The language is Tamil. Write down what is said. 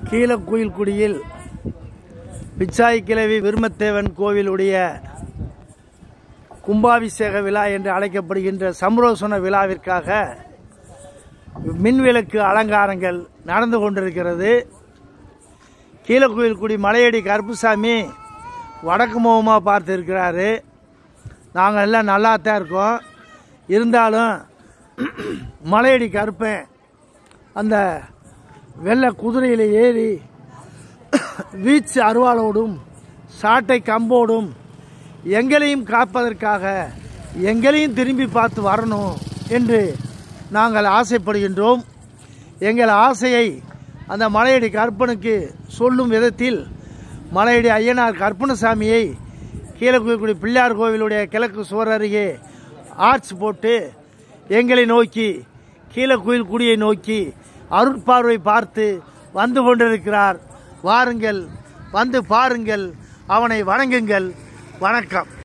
கீழக்குயில்குடியில் பிச்சாய் கிழவி விருமத்தேவன் கோவிலுடைய கும்பாபிஷேக விழா என்று அழைக்கப்படுகின்ற சம்ரோசன விழாவிற்காக மின்விளக்கு அலங்காரங்கள் நடந்து கொண்டிருக்கிறது கீழக்குயில்குடி மலையடி கருப்புசாமி வடக்கு முகமாக பார்த்து இருக்கிறாரு நாங்கள் எல்லாம் நல்லா தான் இருக்கோம் இருந்தாலும் மலையடி கருப்பேன் அந்த வெள்ளை குதிரையில் ஏறி வீச்சு அருவாளோடும் சாட்டை கம்போடும் எங்களையும் காப்பதற்காக எங்களையும் திரும்பி பார்த்து வரணும் என்று நாங்கள் ஆசைப்படுகின்றோம் எங்கள் ஆசையை அந்த மலையடி கற்பனுக்கு சொல்லும் விதத்தில் மலையடி ஐயனார் கற்பனசாமியை கீழக்குடி பிள்ளையார் கோவிலுடைய கிழக்கு சுவர் அருகே ஆர்ச் போட்டு எங்களை நோக்கி கீழக்குயில் குடியை நோக்கி அருட்பார்வை பார்த்து வந்து கொண்டிருக்கிறார் வாருங்கள் வந்து பாருங்கள் அவனை வணங்குங்கள் வணக்கம்